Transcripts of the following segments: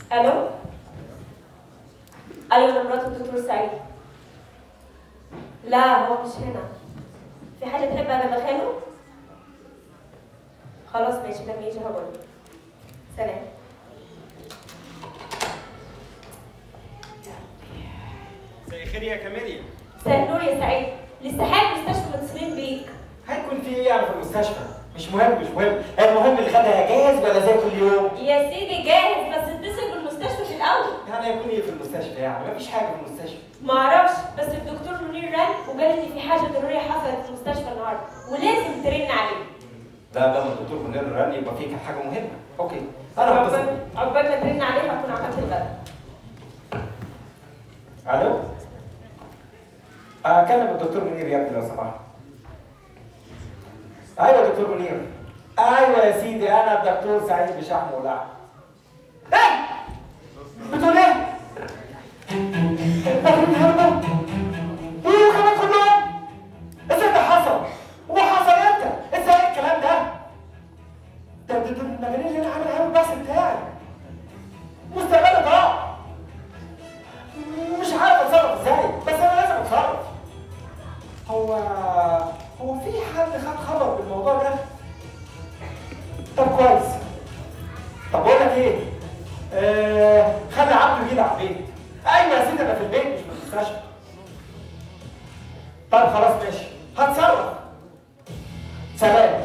الو ايوه انا مرات الدكتور سعيد لا هو مش هنا في حاجه تحب انا ادخله خلاص ماشي لما يجي هقول سلام مساء الخير يا كاميليا مساء النور يا سعيد لسه حاجه مستشفى متصلين بيك هيكون في ايه يعني في المستشفى مش مهم مش مهم المهم اللي خدها جاهز ولا زي كل يوم يا سيدي جاهز بس اتصل بالمستشفى في الاول يعني هيكون ايه في المستشفى يعني مفيش حاجه في المستشفى ما اعرفش بس الدكتور منير رن وقال ان في حاجه ضروريه حصلت في المستشفى النهارده ولازم ترن عليه لا ده من الدكتور منير الرن يبقى فيه كان حاجه مهمه اوكي انا هتصل عقبال عقبال ما ترن عليه هكون عملت الغدا الو اكلم الدكتور منير يا ابني لو سمحت ايوه يا دكتور منير ايوه يا سيدي انا الدكتور سعيد بشحم ولحم ايه بتقول ايه فاكرين النهارده ايه كمان كلهم ازاي ده حصل وحصل امتى ازاي الكلام ده ده ده ده المجانين اللي انا عامل عليهم البحث بتاعي مستقبلي ضاع مش عارف اتصرف ازاي بس انا لازم اتصرف هو هو في حد خد خبر بالموضوع ده طب كويس طب بقول لك ايه آه خلي عبده يجي على البيت ايوه يا سيدي انا في البيت مش في المستشفى طب خلاص ماشي هتصرف سلام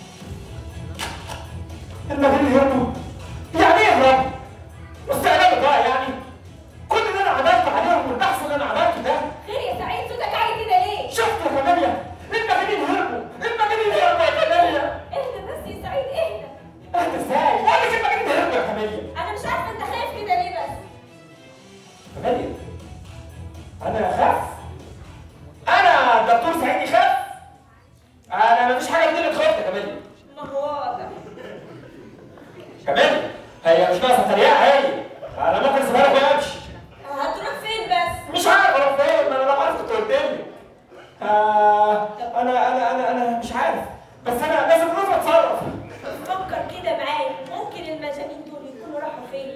المجانين يهربوا يعني ايه يهربوا مستقبلي ضاع يعني كل اللي انا عملته عليهم والبحث اللي انا عملته ده خير يا سعيد صوتك عالي كده ليه؟ شفت يا كماليا المجانين هربوا المجانين هربوا يا كماليا اهدى بس يا سعيد اهدى اهدى ازاي؟ بقول لك المجانين هربوا يا كماليا انا مش عارفه انت خايف كده ليه بس كماليا انا اخاف انا الدكتور سعيد يخاف انا مفيش حاجه بدي تخاف يا كماليا ما هو واضح كماليا هي مش ناقصه تريقه هي انا ممكن اسيبها لك وامشي هتروح فين بس؟ مش عارف اروح فين ما انا لو عارف كنت قلت لي آه انا انا انا انا مش عارف بس انا لازم اروح اتصرف فكر كده معايا ممكن المجانين دول يكونوا راحوا فين؟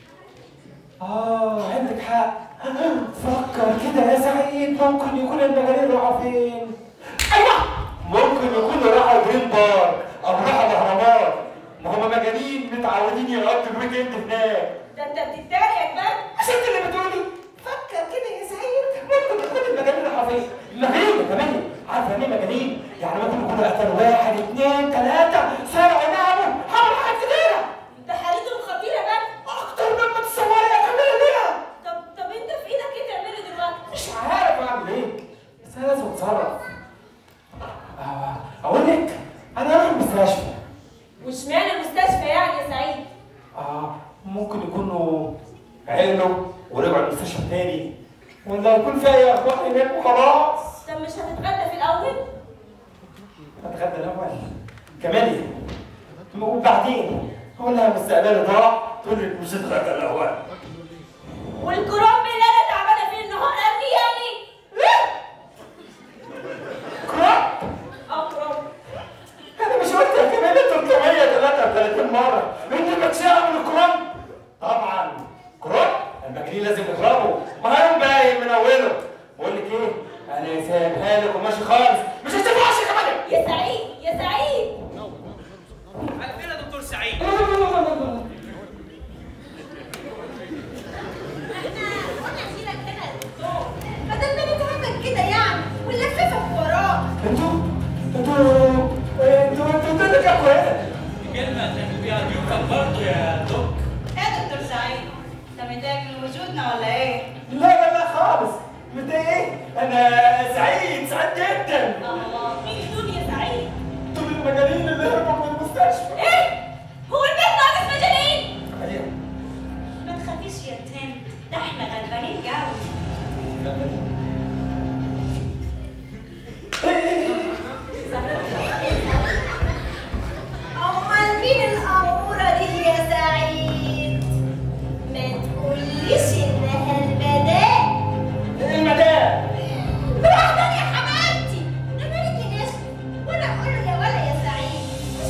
اه عندك حق فكر كده يا سعيد ممكن يكون المجانين راحوا فين ايوه ممكن يكونوا راحوا دريم بار او راحوا الاهرامات ما هم مجانين متعودين يقضوا الويك اند هناك ده انت بتتريق بقى عشان انت اللي بتقولي فكر كده يا سعيد ممكن يكون المجانين راحوا فين المجانين كمان عارف يعني ايه مجانين يعني ممكن يكونوا قتلوا واحد اثنين ثلاثه سرقوا نهبوا عملوا حاجات كتيره ده حالتهم خطيره بقى اكتر مما تتصوري يا كمان ليها طب طب انت في ايدك ايه تعمله دلوقتي؟ مش عارف اعمل ايه بس انا لازم اتصرف آه، اقول لك انا رايح المستشفى واشمعنى المستشفى يعني يا سعيد؟ اه ممكن يكونوا عيلوا ورجعوا المستشفى تاني ولا يكون في اي اخبار هناك وخلاص طب مش هتتغدى في الاول؟ اتغدى الاول كمالي وبعدين اقول لها مستقبلي ضاع تقول لك مش هتغدى الاول والكرنب اللي انا تعبانه فيه النهار قبلي يعني؟ كرات اه كرنب انا مش قلت يا كمالي 333 مره اني بتشاء من الكرات طبعا كرات المجانين لازم يهربوا ما هيقوم باين من اوله بقول لك ايه انا سايبها لك وماشي خالص مش هتشوفهاش يا كمالي يا سعيد يا سعيد على فين يا دكتور سعيد؟ ما ده النبي تعمل كده يعني ونلففك وراه انتوا انتوا انتوا انتوا الدنيا كانت كويسه كلمة تعمل بيها ضيوفك برضه يا دوك ايه يا دكتور سعيد انت متضايق من وجودنا ولا ايه؟ لا لا لا خالص متضايق ايه؟ انا سعيد سعيد جدا الله مين دول يا سعيد؟ دول المجانين اللي هربوا من المستشفى ايه؟ هو البيت ناقص مجانين؟ عليا ما تخافيش يا تنت ده احنا غلبانين قوي امال مين الاموره دي يا سعيد؟ ما تقوليش انها المدام المدام براحتك يا حماتي ده مالك الاسم وانا اقول له يا ولا يا سعيد مش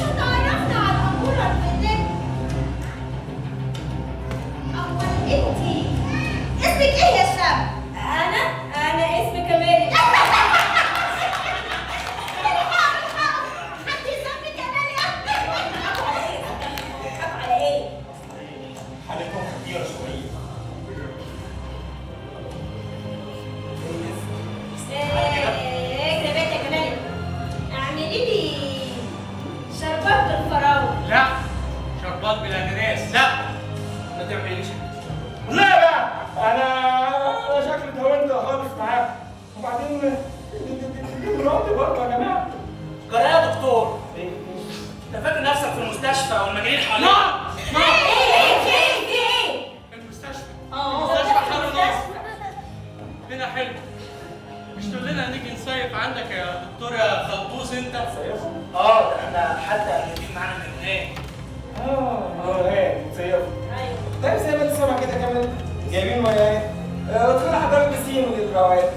برضه يا جماعه جرى يا دكتور ايه انت فاكر نفسك في المستشفى والمجانين حواليك ايه ايه في ايه في ايه المستشفى اه مستشفى حر نار هنا حلو مش تقول لنا نيجي نصيف عندك يا دكتور يا خلبوس انت صيفهم اه ده احنا حتى قاعدين معانا من هناك اه اه ايه صيفهم ايوه طيب زي ما انت سامع كده كمان جايبين مياه آه، ادخل حضرتك بسين وللروات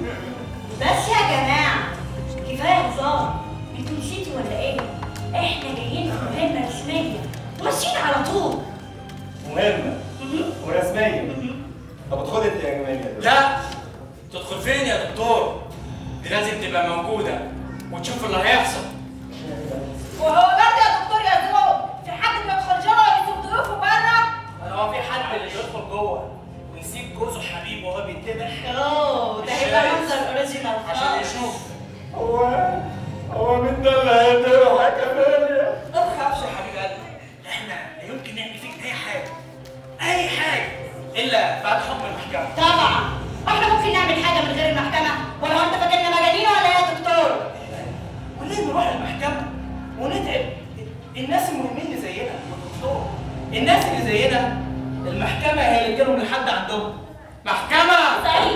بس يا جماعة كفاية هزار انتوا نسيتوا ولا ايه؟ احنا جايين في مهمة رسمية ماشيين على طول مهمة ورسمية طب ادخل انت يا جمال يا لا تدخل فين يا دكتور دي لازم تبقى موجودة وتشوف اللي هيحصل وهو برضه يا دكتور يا زوق في حد بيدخل جوه ويسيب ضيوفه بره هو في حد اللي يدخل جوه ويسيب جوزه حبيبه وهو بيتذبح اوه ده هيبقى منظر اوريجينال عشان خالص يشوف هو هو مين ده اللي هيدرع يا كمال ما تخافش يا حبيب قلبي احنا لا يمكن نعمل فيك اي حاجه اي حاجه الا بعد حكم المحكمه طبعا احنا ممكن نعمل حاجة من غير المحكمة ولا هو انت فاكرنا مجانين ولا ايه يا دكتور؟ وليه نروح المحكمه ونتعب الناس المهمين اللي زينا يا دكتور الناس اللي زينا المحكمه هي اللي تجيلهم لحد عندهم محكمه سعيد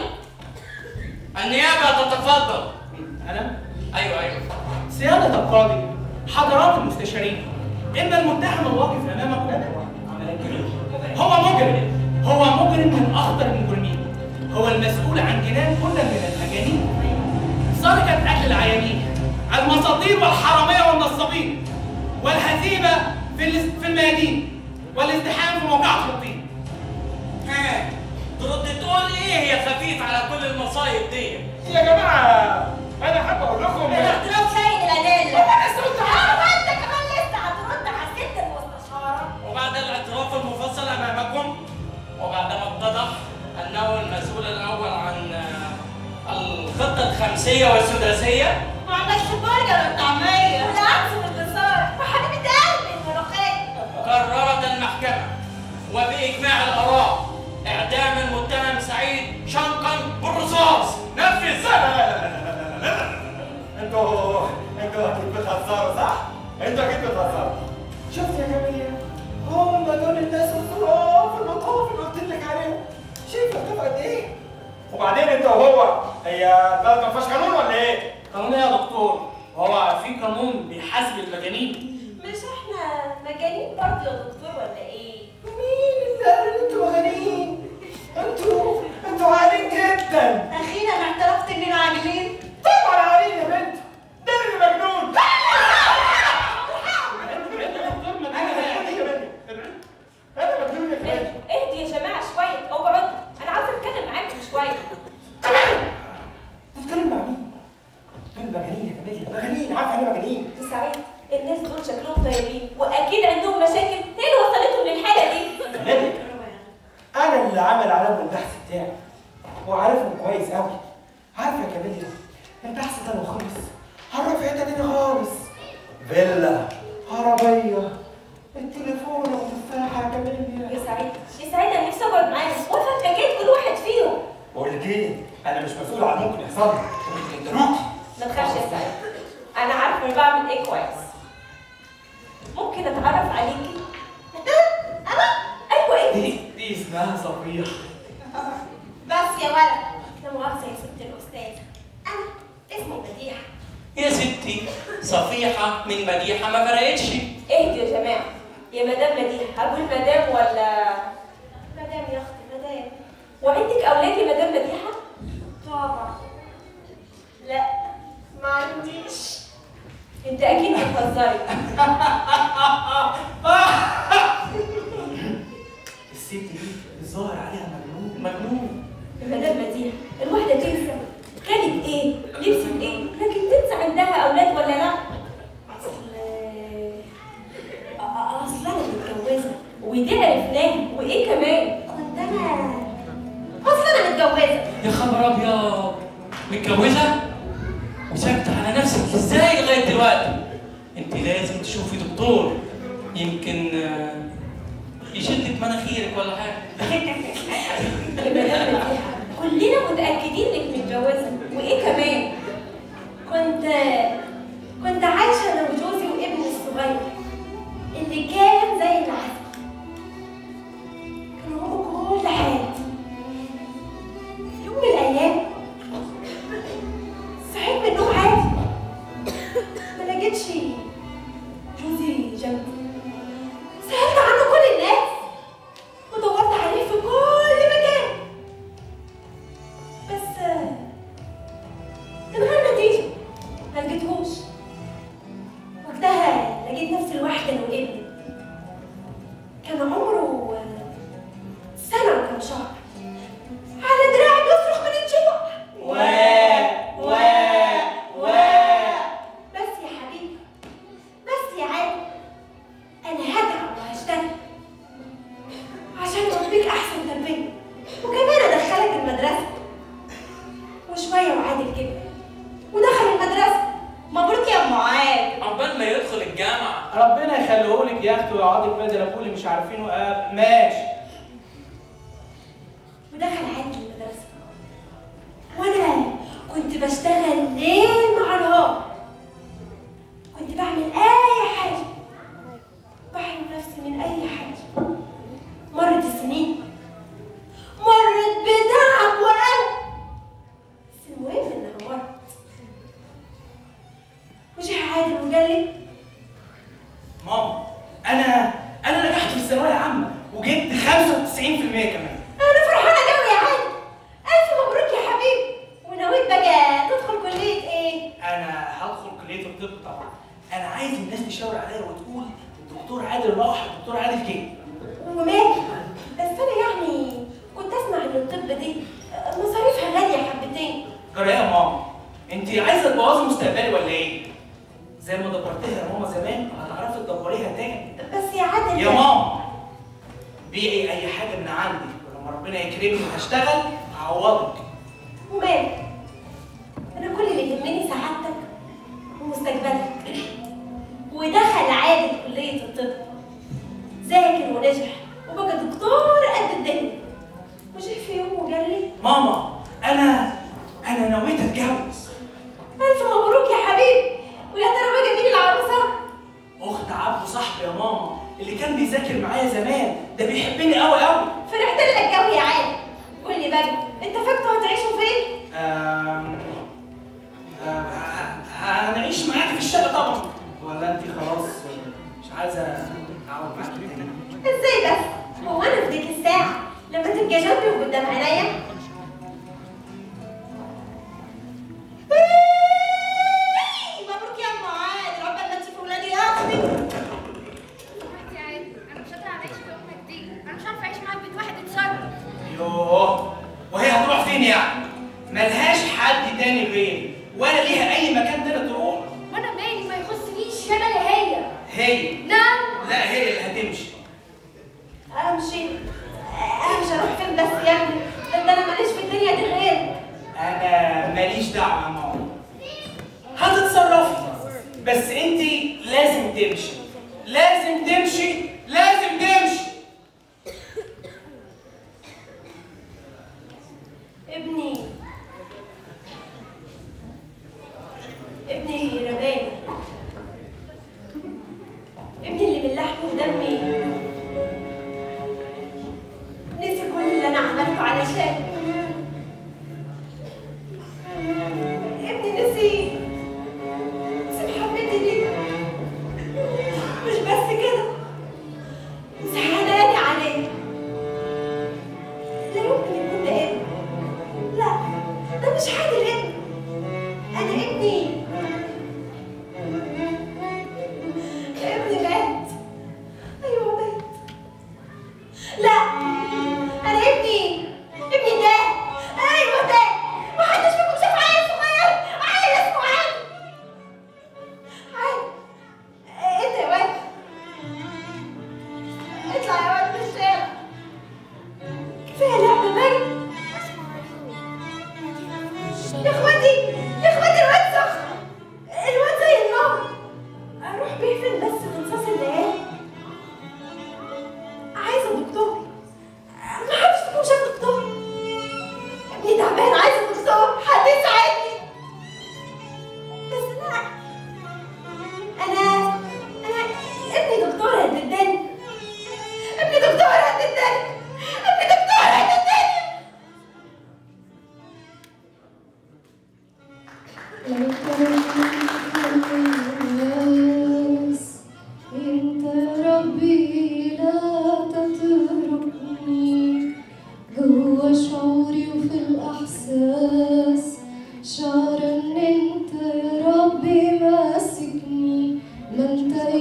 النيابه تتفضل انا ايوه ايوه سياده القاضي حضرات المستشارين ان المتهم الواقف امامكم هو مجرم هو مجرم من اخطر المجرمين هو المسؤول عن جنان كل من المجانين سرقه اكل العيانين المساطير والحراميه والنصابين والهزيمه في الاس- في الميادين والازدحام في موقعة الطين ها ترد تقول ايه يا خفيف على كل المصايب دي يا جماعة أنا حابب أقول لكم الاختلاف سيد الأدلة أنا لسه قلت حاجة. هو أنت كمان لسه هترد على الست المستشارة وبعد الاعتراف المفصل امامكم وبعدما اتضح انه المسؤول الاول عن آه، الخطه الخمسيه والسداسيه ما عندكش برجر والطعمية والعكس والبصار وحبيبة قلبي الملوخية قررت المحكمه وباجماع الاراء اعدام المتهم سعيد شنقا بالرصاص نفذ انتوا انتوا اكيد بتهزروا صح؟ انتوا اكيد بتهزروا شفت يا جميل هم دول الناس الظراف اللطاف اللي قلت لك عليهم شايف لطيف قد ايه؟ وبعدين انت وهو هي ده ما فيهاش قانون ولا ايه؟ قانون إيه يا دكتور هو في قانون بيحاسب المجانين مش احنا مجانين برضه يا دكتور ولا ايه؟ مين اللي قال ان انتوا مغنيين؟ انتوا انتوا عاقلين جدا اخيرا اعترفت اننا عاجلين طبعا عاقلين يا بنت ده اللي مجنون انا مجنون يا بنت انا مجنون يا بنت اهدي يا جماعة شوية اقعدوا أنا عاوزة أتكلم معاكم شوية تتكلم مع مين؟ دول مجانين يا كمال مجانين عارف يعني مجانين سعيد الناس دول شكلهم طيبين وأكيد عندهم مشاكل هي اللي وصلتهم للحالة دي كمال انا اللي عمل عليهم البحث بتاعي وعارفهم كويس قوي عارف يا كمال البحث ده لو خلص هنروح في حته تاني خالص فيلا عربيه التليفون والتفاحه يا كمال يا سعيد يا سعيد أنا نفسي أقعد معاك وأفهم حكاية كل واحد فيهم بقول لك ايه انا مش مسؤول عن ممكن يحصل لي ممكن يضروكي ما تخافش يا سعيد أنا عارفة أنا بعمل إيه كويس ممكن أتعرف عليكي؟ أنا؟ أيوة إيه؟ دي دي اسمها صفيه بس يا ولد لا مؤاخذة يا ست الأستاذ أنا اسمي مديحة يا ستي صفيحه من مديحه ما فرقتش اهدي يا جماعة يا مدام مديحة أقول مدام ولا مدام يا أختي مدام وعندك أولاد يا مدام مديحة؟ طبعا لا ما عنديش انت اكيد بتهزري الست دي الظاهر عليها مجنون مجنون يا مدام مديحة الواحدة تنسى كانت ايه لبست ايه لكن تنسى عندها اولاد ولا لا اصل أ- اصل انا متجوزة ودي عرفناها وايه كمان كنت انا اصل انا متجوزة يا خبر ابيض متجوزه وساكته على نفسك ازاي لغايه دلوقتي انت لازم تشوفي دكتور يمكن آه، يشدك مناخيرك ولا حاجه يا مدام مديحة كلنا متأكدين انك متجوزة وايه كمان كنت كنت عايشة أنا وجوزي وابني الصغير اللي كان زي العسل كانوا هما كل حياتي في يوم من الأيام صحيت من النوم عادي ما لقيتش جوزي جنبي سألت عنه كل الناس ودورت عليه في كل مكان بس آه، من غير نتيجة ما لقيتهوش وقتها لقيت نفسي لوحدي انا وابني كان عمره آه، سنة وكم شهر على دراعي بيصرخ من الجوع و و و بس يا حبيبي بس يا عادل انا هتعب وهشتغل عشان اربيك احسن تربيه وكمان ادخلك المدرسه وشويه وعادل كبر ودخل المدرسه مبروك يا ام عاد عقبال ما يدخل الجامعة ربنا يخليهولك يا اختي ويقعدك بدل ابوه اللي مش عارفينه آه ماشي ودخل عادل المدرسه وانا كنت بشتغل ليل مع نهار كنت بعمل اي حاجه بحرم نفسي من اي حاجه مرت السنين مرت بتعب وقلق بس المهم انها مرت وجه عادل وقال لي ماما انا انا نجحت في الثانويه العامه وجبت 95% كمان انا فرحانه قوي يا عادل الف مبروك يا حبيبي ونويت بقى تدخل كليه ايه انا هدخل كليه الطب طبعا انا عايز الناس تشاور عليا وتقول الدكتور عادل راح الدكتور عادل جه ومال بس انا يعني كنت اسمع ان الطب دي مصاريفها غاليه حبتين جرى ايه يا ماما انت عايزه تبوظي مستقبلي ولا ايه زي ما دبرتيها يا ماما زمان هتعرفي تدبريها تاني بس يا عادل يا ماما بيعي اي حاجه من عندي ولما ربنا يكرمني وهشتغل هعوضك ومال انا كل اللي يهمني سعادتك ومستقبلك ودخل عادل كليه الطب ذاكر ونجح وبقى دكتور قد الدنيا وجه في يوم وقال لي ماما انا انا نويت اتجوز الف مبروك يا حبيبي ويا ترى بقى مين العروسه اخت عبده صاحبي يا ماما اللي كان بيذاكر معايا زمان ده بيحبني قوي قوي فرحت لك قوي يا عادل قول لي بقى اتفقتوا هتعيشوا فين آم، آم، ه- هنعيش معاك في الشقه طبعا ولا انت خلاص مش عايزه اقعد معاك تاني ازاي بس هو انا في ديك الساعه لما تبقى جنبي وقدام عينيا مبروك يا ام عاد ربنا ما تشوف ولادي يا اختي يا عادل انا مش قادره اعيش في امك دي انا مش عارفه اعيش معاك بيت واحد اتصرف يوه وهي هتروح فين يعني ملهاش حد تاني غيري ولا ليها اي مكان تاني تروح وانا مالي ما يخصنيش يا مالي هي هي نعم لا هي اللي هتمشي امشي امشي اروح فين بس يا ابني ده ده انا ماليش في الدنيا دي غيرك انا ماليش دعوه يا ماما هتتصرفي بس انت لازم تمشي لازم تمشي لازم تمشي ابني ابني رماني ابني اللي من لحمي ودمي نسي كل اللي انا عملته علشان ابني نسي نسي محبتي ليه مش بس كده نسي حناني عليه لا يمكن يكون ده ابني لا ده مش عادل ابني انا ابني ابني مات ايوه مات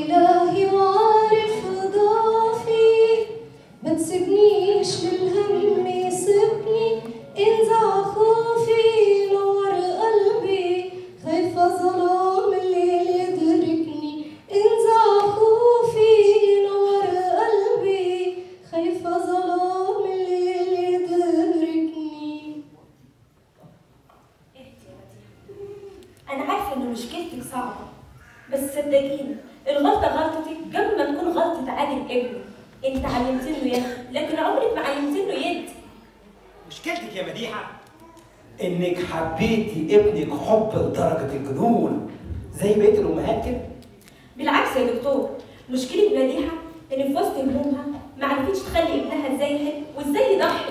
إلهي وعارف ضعفي ما تسيبنيش للهم يسيبني انزع خوفي نور قلبي خايفة ظلام الليل يدركني انزع خوفي نور قلبي خايفة ظلام الليل يدركني اهدي يا مديحة أنا عارفة إن مشكلتك صعبة بس صدقيني الغلطة غلطتك قبل ما تكون غلطة عادل ابني أنت علمت له يد لكن عمرك ما علمت له يد مشكلتك يا مديحة إنك حبيتي ابنك حب لدرجة الجنون زي بقية الأمهات كده بالعكس يا دكتور مشكلة مديحة إن في وسط همومها ما عرفتش تخلي ابنها إزاي يحب وإزاي يضحي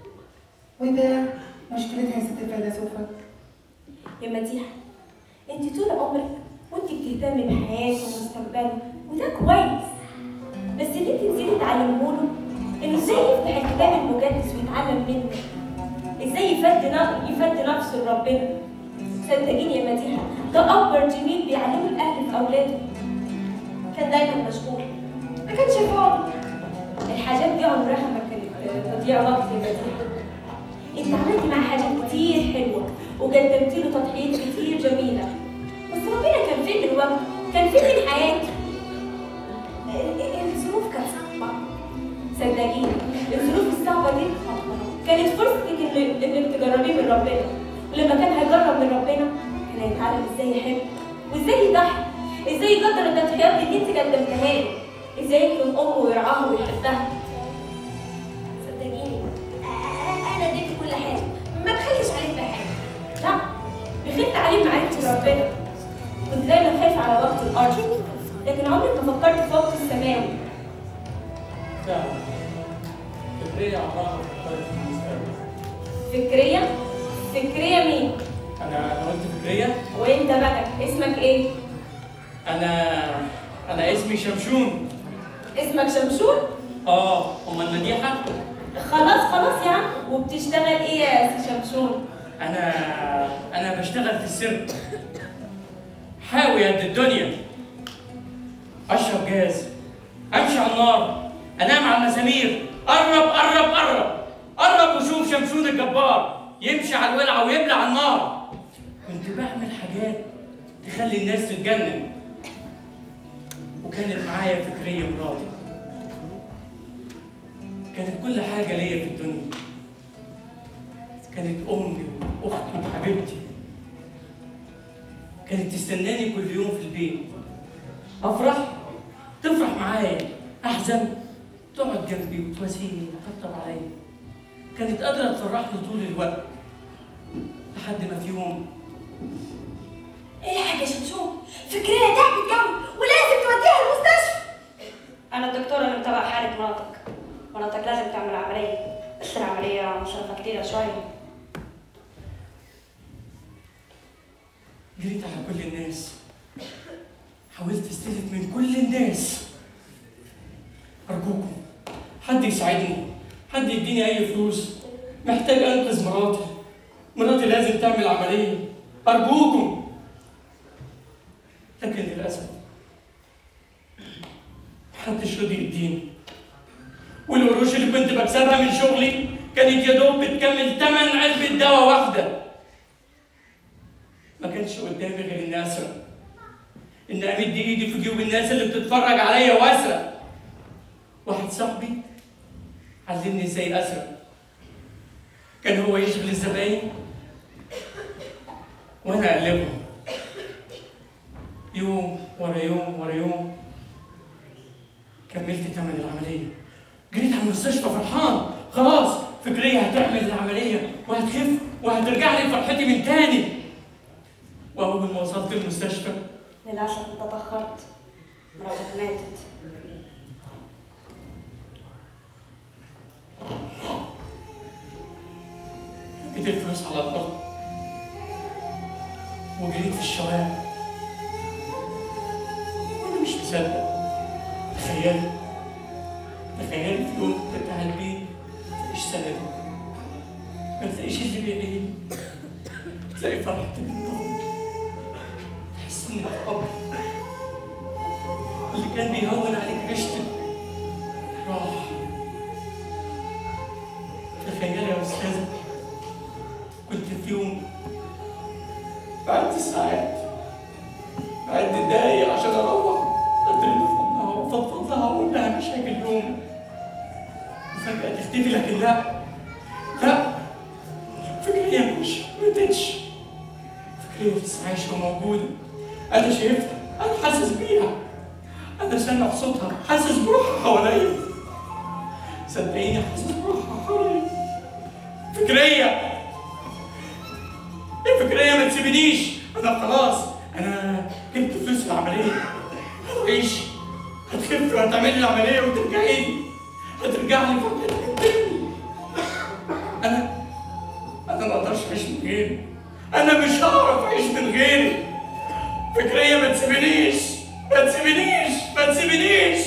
وده مشكلتها يا ست الفيلسوفة يا مديحة أنت طول عمرك وأنت بتهتمي بحياته ومستقبله وده كويس بس اللي أنت نسيتي تعلمه له إنه إزاي يفتح الكتاب المقدس ويتعلم منه إزاي يفدي ن- يفدي نفسه لربنا صدقيني يا مديحة ده أكبر جميل بيعلمه الأهل في أولاده كان دايما مشغول ما كانش فاضي الحاجات دي عمرها ما كانت تضييع وقت يا مديحة انت عملتي معاه حاجات كتير حلوه وقدمتي له تضحيات كتير جميله بس ربنا كان فين من وقته كان فين من حياته ال- ال- الظروف كانت صعبه صدقيني الظروف الصعبه دي كانت فرصتك إن- انك تجربيه من ربنا ولما كان هيجرب من ربنا كان هيتعلم ازاي يحب وازاي يضحي ازاي يقدر التضحيات اللي انت قدمتها له ازاي يكون امه ويرعاها ويحبها صدقيني أ- انا اديتي كل حاجه ما تخليش عليك بحاجه لا بخلت عليه معرفه ربنا كنت دايما خايفه على وقت الارض لكن عمرك ما فكرت في وقت السماوي فعلا فكرية عمرها ما فكرت في المستقبل فكريه فكريه مين أنا أنا قلت فكرية وانت بقى اسمك ايه أنا أنا اسمي شمشون اسمك شمشون آه أمال مديحة خلاص خلاص يا عم وبتشتغل ايه يا سي شمشون أنا أنا بشتغل في السيرك حاوي قد الدنيا أشرب جاز أمشي على النار أنام على المسامير قرب قرب قرب قرب وشوف شمشون الجبار يمشي على الولعة ويبلع النار كنت بعمل حاجات تخلي الناس تتجنن وكانت معايا فكرية مراتي كانت كل حاجة ليا في الدنيا كانت أمي وأختي وحبيبتي كانت تستناني كل يوم في البيت أفرح تفرح معايا أحزن تقعد جنبي وتواسيني وتطبطب عليا كانت قادرة تفرحني طول الوقت لحد ما في يوم ايه يا حاجه شمشون فكريه تعبت قوي ولازم توديها المستشفى انا الدكتور اللي متابع حاله مراتك مراتك لازم تعمل عمليه بس العمليه مصاريفها كتيره شويه جريت على كل الناس حاولت استلف من كل الناس أرجوكم حد يساعدني حد يديني أي فلوس محتاج أنقذ مراتي مراتي لازم تعمل عملية أرجوكم لكن للأسف محدش رضي يديني والقروش اللي كنت بكسبها من شغلي كانت يا دوب بتكمل تمن علبة دواء واحدة ما كانش قدامي غير اني اسرق ان امد ايدي في جيوب الناس اللي بتتفرج عليا واسرق واحد صاحبي علمني ازاي اسرق كان هو يشغل الزباين وانا اقلبهم يوم ورا يوم ورا يوم كملت تمن العمليه جريت على المستشفى فرحان خلاص فكرية هتعمل العملية وهتخف وهترجع لي فرحتي من تاني وأول ما وصلت المستشفى للاسف انت تاخرت مراتك ماتت لقيت الفلوس على الأرض وجريت في الشوارع وأنا مش مصدق تخيل تخيل في يوم بتاع البيت متلاقيش سند ما تلاقيش اللي بيعيني تلاقي فرحتي بالطبع تحس إن الأب اللي كان بيهون عليك عيشتك راح تخيل يا أستاذة كنت في يوم بعد ساعات بعد دقايق عشان أروح أتليفونها وأفضفض لها وأقول لها مشاكل اليوم وفجأة تختفي لكن لا لا فكرية مش ماتتش فكرية لسه عايشة وموجودة أنا شايفها أنا حاسس بيها أنا سامع صوتها حاسس بروحها حواليا صدقيني حاسس بروحها حواليا فكرية يا فكرية ما تسيبنيش أنا خلاص أنا جبت فلوس العملية هتعيش هتخف وهتعملي العملية وترجعي لي هترجع لي فرحتك تاني أنا أنا ما أقدرش أعيش من غيري أنا مش هعرف أعيش من غيري فكرية ما تسيبنيش ما تسيبنيش ما تسيبنيش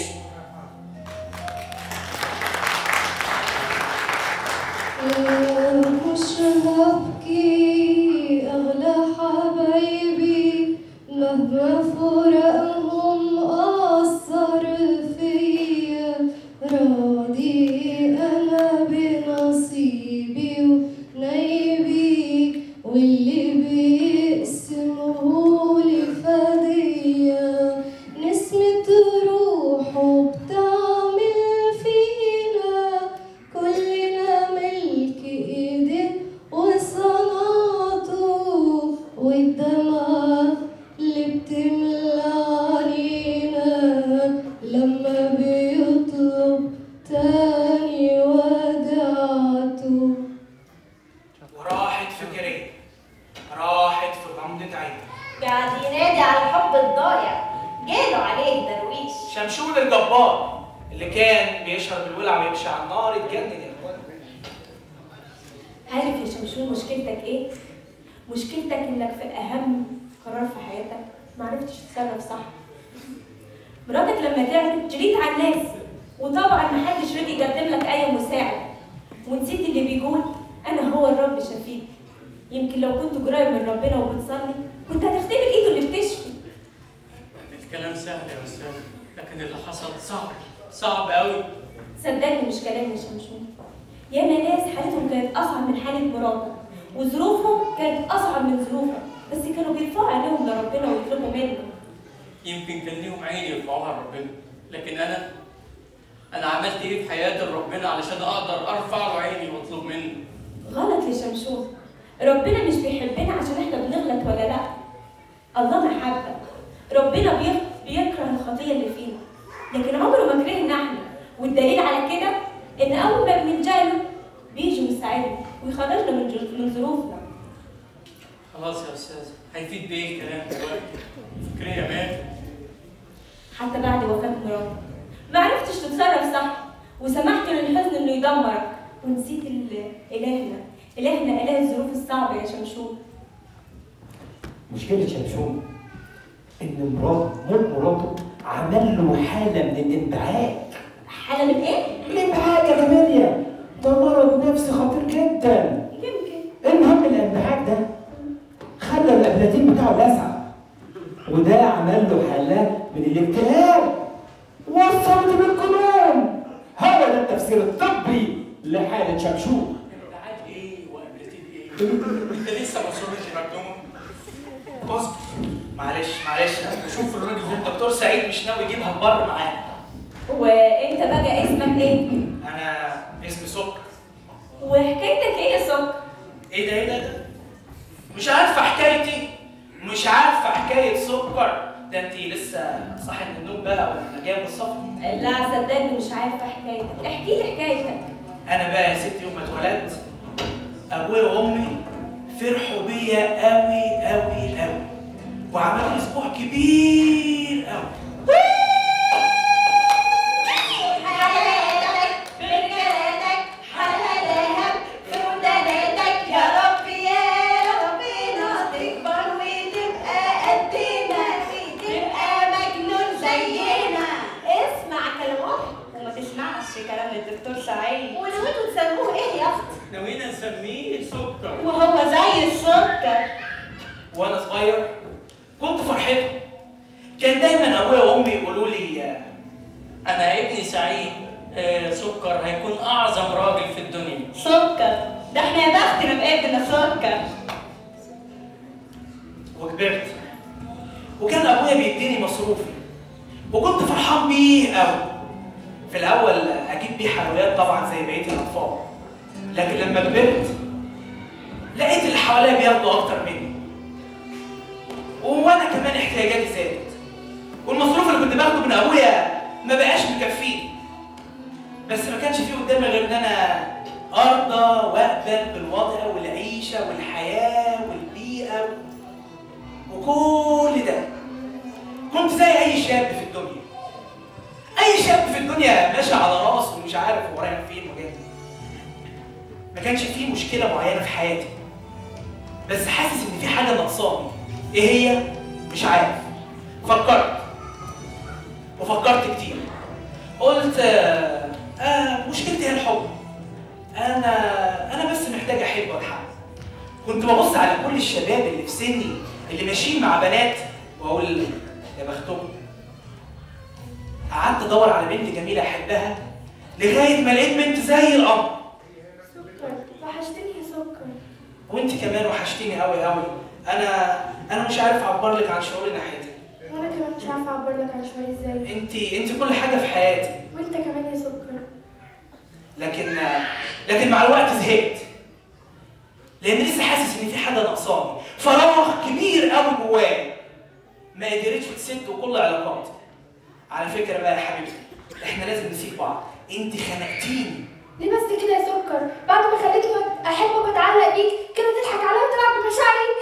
مش هبكي أغلى حبايبي مهما فراقهم أثر فيا راضي أنا بنصيبي ونايبي واللي بيقسمهولي فدية نسمة روحه بتعمل فينا كلنا ملك ايديه وصنعته والدمعة اللي بتملى علينا لما بيطلب تاني ودعته وراحت فكرية راحت في غمضة عين قاعد ينادي على الحب الضايع جاله عليه درويش شمشون الجبار اللي كان بيشرب الولع ويمشي على النار اتجنن يا اخوان عارف يا شمشون مشكلتك ايه؟ مشكلتك انك في اهم قرار في حياتك معرفتش تتصرف صح مراتك لما تعبت جريت على الناس وطبعا محدش رضي يقدم لك اي مساعد ونسيت اللي بيقول انا هو الرب شفيك يمكن لو كنت قريب من ربنا وبتصلي كنت هتختبر ايده اللي بتشفي الكلام سهل يا أستاذ لكن اللي حصل صعب صعب قوي صدقني مش كلام يا شمشون ياما ناس حالتهم كانت اصعب من حاله مراتك وظروفهم كانت اصعب من ظروفك بس كانوا بيرفعوا عينيهم لربنا ويطلبوا منه يمكن كان ليهم عين يرفعوها لربنا لكن انا انا عملت ايه في حياتي لربنا علشان اقدر ارفع له عيني واطلب منه غلط يا شمشون ربنا مش بيحبنا عشان احنا بنغلط ولا لا الله محبة ربنا بيك- بيكره الخطية اللي فينا لكن عمره ما كرهنا احنا والدليل على كده ان اول ما بنلجأ له بيجي ويساعدنا ويخرجنا من جر- من ظروفنا خلاص يا استاذ هيفيد بايه الكلام دلوقتي فكرية مات حتى بعد وفاة مراتك ما عرفتش تتصرف صح وسمحت للحزن انه يدمرك ونسيت ال- الهنا الهنا اله الظروف الصعبة يا شمشون مشكلة شمشون إن مرات موت مراته عمل له حالة من الانبعاج حالة من ايه؟ الانبعاج يا جماليا ده مرض نفسي خطير جدا يمكن المهم الانبعاج ده خلى الابلاتين بتاعه لسع وده عمل له حالة من الاكتئاب وصلت بالجنون هو ده التفسير الطبي لحالة شمشون انبعاج ايه وقبلتين ايه انت لسه ما وصلتش مجنون اصبر معلش معلش شوف الراجل ده الدكتور سعيد مش ناوي يجيبها بره معاه وانت بقى اسمك ايه؟ انا اسمي سكر وحكايتك ايه يا سكر؟ ايه ده ايه ده ده مش عارفه حكايتي مش عارفه حكايه سكر ده انت لسه صاحي من النوم بقى ولا جايه من السفر لا صدقني مش عارفه حكايتك احكي لي حكايتك انا بقى يا ستي يوم ما اتولدت ابويا وامي فرحوا بيا قوي قوي قوي وعملوا اسبوع كبير قوي حلالك برجالك حلالها في وداناتك يا رب يا ربنا تكبر وتبقى قدنا تبقى مجنون زينا اسمع كلامه وما تسمعش كلام الدكتور سعيد ونويتوا تسموه ايه يا اختي ناويين نسميه سكر وهو زي السكر وانا صغير كنت فرحته كان دايما ابويا وامي يقولوا لي آه، انا ابني سعيد آه، سكر هيكون اعظم راجل في الدنيا سكر ده احنا يا بختنا بقيتنا سكر وكبرت وكان ابويا بيديني مصروفي وكنت فرحان بيه قوي في الاول اجيب بيه حلويات طبعا زي بقيه الاطفال لكن لما كبرت لقيت اللي حواليا بياخدوا اكتر مني وانا كمان احتياجاتي زادت والمصروف اللي كنت باخده من ابويا ما بقاش مكفيني بس ما كانش فيه قدامي غير ان انا ارضى واقبل بالوضع والعيشه والحياه والبيئه وكل ده كنت زي اي شاب في الدنيا اي شاب في الدنيا ماشي على راسه ومش عارف هو رايح فين وجاي منين. ما كانش فيه مشكله معينه في حياتي بس حاسس ان في حاجه ناقصاني ايه هي مش عارف فكرت وفكرت كتير قلت آه آه مشكلتي هي الحب انا انا بس محتاج احب واتحب كنت ببص على كل الشباب اللي في سني اللي ماشيين مع بنات واقول يا بختهم قعدت ادور على بنت جميله احبها لغايه ما لقيت بنت زي القمر سكر وحشتني يا سكر وانت كمان وحشتيني قوي قوي انا انا مش عارف اعبر لك عن شعوري ناحيتك وانا كمان مش عارفه اعبر لك عن شويه ازاي انت انت كل حاجه في حياتي وانت كمان يا سكر لكن لكن مع الوقت زهقت لان لسه حاسس ان في حاجه ناقصاني فراغ كبير قوي جوايا ما قدرتش تسد كل علاقاتي على فكره بقى يا حبيبتي احنا لازم نسيب بعض انت خنقتيني ليه بس كده يا سكر بعد ما خليتني احبك واتعلق بيك كده تضحك عليا وتلعب بمشاعري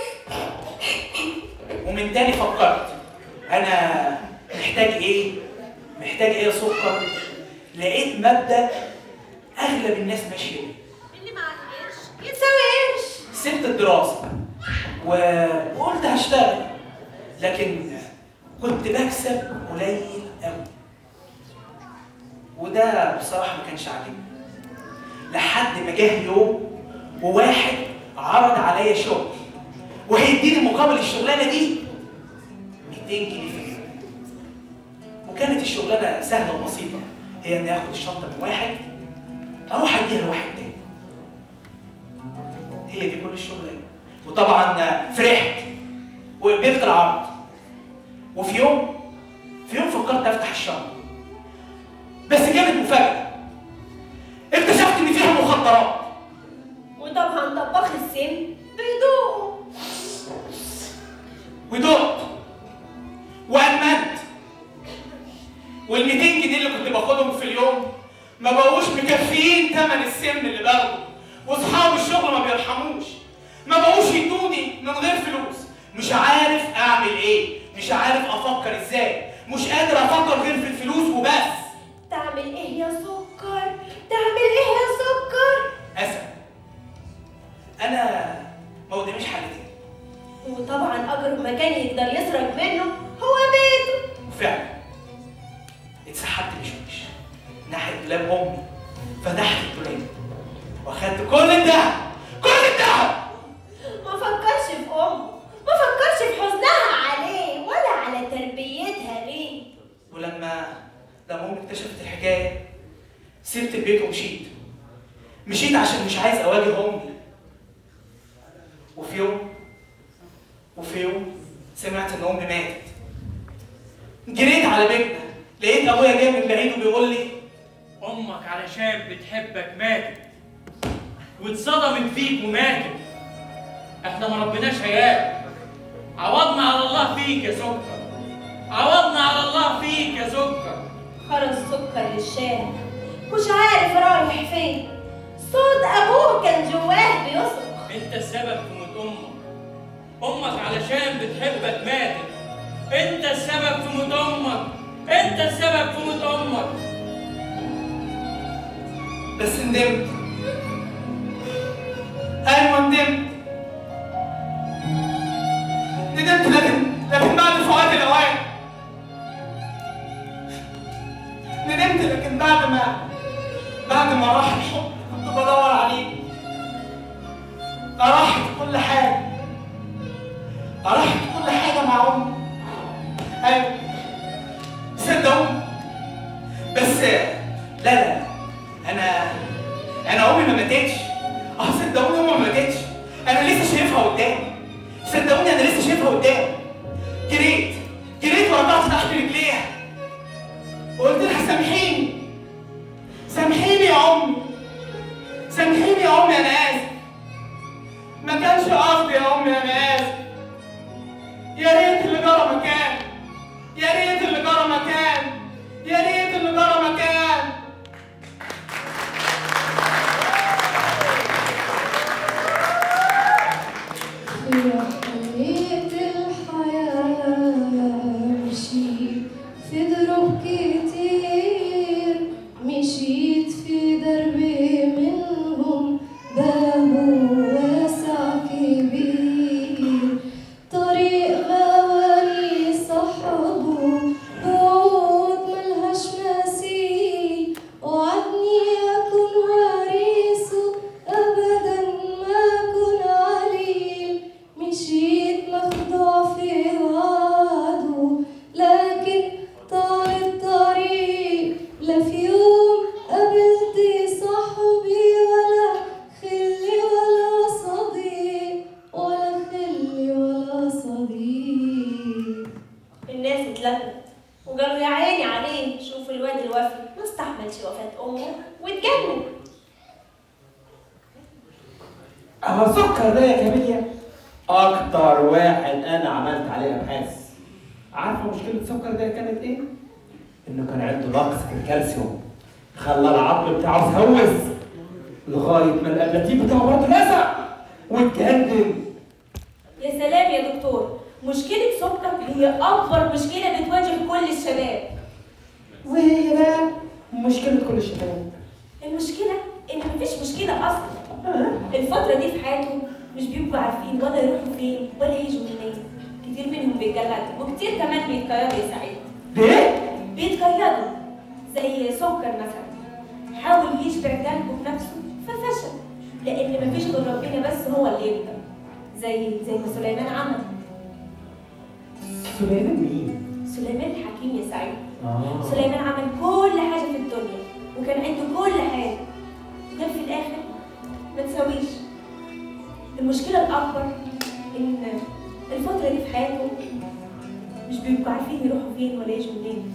ومن تاني فكرت انا محتاج ايه محتاج ايه يا سكر لقيت مبدا اغلب الناس ماشيه بيه اللي معاه قرش يتساوي قرش سبت الدراسة و- وقلت هشتغل لكن كنت بكسب قليل قوي وده بصراحة ما كانش عاجبني لحد ما جه يوم وواحد عرض عليا شغل وهيديني مقابل الشغلانة دي 200 جنيه في اليوم وكانت الشغلانة سهلة وبسيطة هي اني اخد الشنطة من واحد اروح اديها لواحد تاني هي دي كل الشغلانه وطبعا فرحت وقبلت العرض وفي يوم في يوم فكرت افتح الشنطه بس كانت مفاجاه اكتشفت ان فيها مخدرات وطبعا طباخ السم بيدوقوا ودقت وامنت وال 200 جنيه اللي كنت باخدهم في اليوم ما بقوش مكفيين ثمن السم اللي باخده واصحاب الشغل ما بيرحموش ما بقوش يدوني من غير فلوس مش عارف اعمل ايه مش عارف افكر ازاي مش قادر افكر غير في الفلوس وبس تعمل ايه يا سكر تعمل ايه يا سكر اسف انا ما قداميش حل تاني وطبعا اقرب مكان يقدر يسرق منه هو بيته وفعلا اتسحبت بشويش ناحية دولاب أمي فتحت الدولاب واخدت كل الدهب كل الدهب ما فكرش في امه ما فكرش في حزنها عليه ولا على تربيتها ليه ولما لما أمي اكتشفت الحكاية سبت البيت ومشيت مشيت عشان مش عايز أواجه أمي وفي يوم وفي يوم سمعت إن أمي ماتت جريت على بيتنا لقيت أبويا جاي من بعيد وبيقول لي امك علشان بتحبك ماتت واتصدمت فيك وماتت احنا ما ربناش عيال عوضنا على الله فيك يا سكر عوضنا على الله فيك يا سكر خرج سكر للشارع مش عارف رايح فين صوت ابوه كان جواه بيصرخ انت السبب في موت امك امك علشان بتحبك ماتت انت السبب في موت امك انت السبب في موت امك بس ندمت ايوه ندمت ندمت لكن لكن بعد فوات الاوان ندمت لكن بعد ما بعد ما راح الحب كنت بدور عليه راحت كل حاجه راحت كل حاجه مع امي ايوه بس لا لا انا انا امي ما ماتتش اه صدقوني امي ما ماتتش انا لسه شايفها قدامي صدقوني انا لسه شايفها قدامي جريت جريت ورجعت تحت رجليها وقلت لها سامحيني سامحيني يا امي سامحيني يا امي انا اسف ما كانش قصدي يا امي انا اسف يا ريت اللي جرى مكان يا ريت اللي جرى مكان يا ريت اللي جرى مكان في رحلة الحياة مشيت في دروب كتير مشيت في درب منهم بابه واسع كبير طريق غواني صحبه بعود ملهاش مثيل وعدني أكون وريثه أبدا ما أكون عليل مشيت مخدوع في وعده لكن طال الطريق لا في يوم قابلت صاحبي ولا خلي ولا صديق ولا خلي ولا صديق الناس اتلمت وقالوا يا عيني عليه شوف الواد الوفي ما استحملش وفاة أمه واتجنن اهو سكر ده يا كاميليا اكتر واحد انا عملت عليه ابحاث عارفه مشكله السكر ده كانت ايه انه كان عنده نقص في الكالسيوم خلى العظم بتاعه مهوس لغايه ما الابلاتين بتاعه برضه لزق واتجنن يا سلام يا دكتور مشكلة سكر هي أكبر مشكلة بتواجه كل الشباب وهي بقى مشكله كل الشباب المشكلة إن مفيش مشكلة أصلا الفترة دي في حياتهم مش بيبقوا عارفين ولا يروحوا فين ولا يجوا منين كتير منهم بيتجلدوا وكتير كمان بيتقيدوا يا سعيد ليه؟ بيتقيدوا زي سكر مثلا حاول يشبع قلبه بنفسه ففشل لأن مفيش غير ربنا بس هو اللي يقدر زي زي ما سليمان عمل سليمان مين؟ سليمان الحكيم يا سعيد اه سليمان عمل كل حاجة في الدنيا وكان عنده كل حاجة وجاب في الآخر ما تساويش المشكلة الأكبر إن الفترة دي في حياتهم مش بيبقوا عارفين يروحوا فين ولا يجوا منين